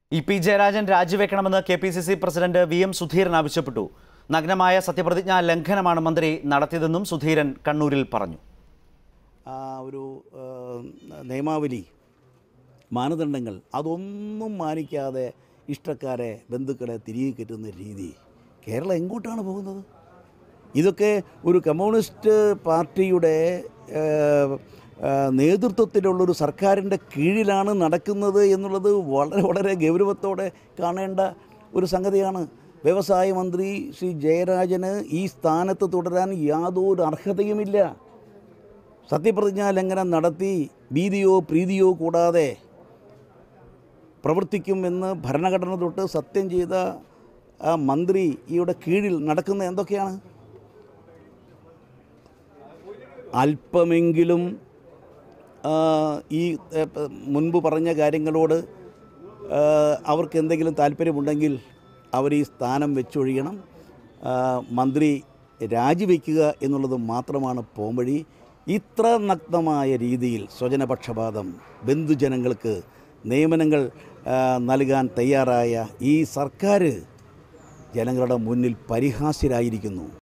E P Jayarajan രാജിവെക്കണമെന്ന് K P C C president V M Sudheeran ആവശ്യപ്പെട്ടു നഗ്നമായ സത്യപ്രതിജ്ഞാ ലംഘനമാണ് മന്ത്രി നടത്തിയതെന്നും സുധീരൻ കണ്ണൂരിൽ പറഞ്ഞു ആ ഒരു ആ, നിയമാവലി മാനദണ്ഡങ്ങൾ അതൊന്നും മാനിക്കാതെ ഇഷ്ടക്കാരെ ബന്ധുക്കളെ തിരികെ കയറ്റുന്ന രീതി കേരളം എങ്ങോട്ടാണ് പോകുന്നത് ഇതൊക്കെ ഒരു കമ്മ്യൂണിസ്റ്റ് പാർട്ടിയുടെ ആ, ആ, നേതൃത്വത്തിലുള്ളൊരു സർക്കാരിൻ്റെ കീഴിലാണ് നടക്കുന്നത് എന്നുള്ളത് വളരെ വളരെ ഗൗരവത്തോടെ കാണേണ്ട ഒരു സംഗതിയാണ് വ്യവസായ മന്ത്രി ശ്രീ ജയരാജന് ഈ സ്ഥാനത്ത് തുടരാൻ യാതൊരു അർഹതയുമില്ല സത്യപ്രതിജ്ഞാ ലംഘനം നടത്തി ഭീതിയോ പ്രീതിയോ കൂടാതെ പ്രവർത്തിക്കുമെന്ന് ഭരണഘടന തൊട്ട് സത്യം ചെയ്ത ആ മന്ത്രിയുടെ കീഴിൽ നടക്കുന്ന എന്തൊക്കെയാണ് അല്പമെങ്കിലും ആ, ഈ ഏ, പ- മുൻപ് പറഞ്ഞ കാര്യങ്ങളോട് ആ, അവർക്ക് എന്തെങ്കിലും താല്പര്യമുണ്ടെങ്കിൽ അവർ ഈ സ്ഥാനം വെച്ചൊഴിയണം ആ, മന്ത്രി രാജിവെക്കുക എന്നുള്ളത് മാത്രമാണ് പോംവഴി ഇത്ര നഗ്നമായ രീതിയിൽ സ്വജനപക്ഷപാതം ബന്ധുജനങ്ങൾക്ക് നിയമനങ്ങൾ ആ, നൽകാൻ തയ്യാറായ ഈ സർക്കാർ ജനങ്ങളുടെ മുന്നിൽ പരിഹാസ്യരായിരിക്കുന്നു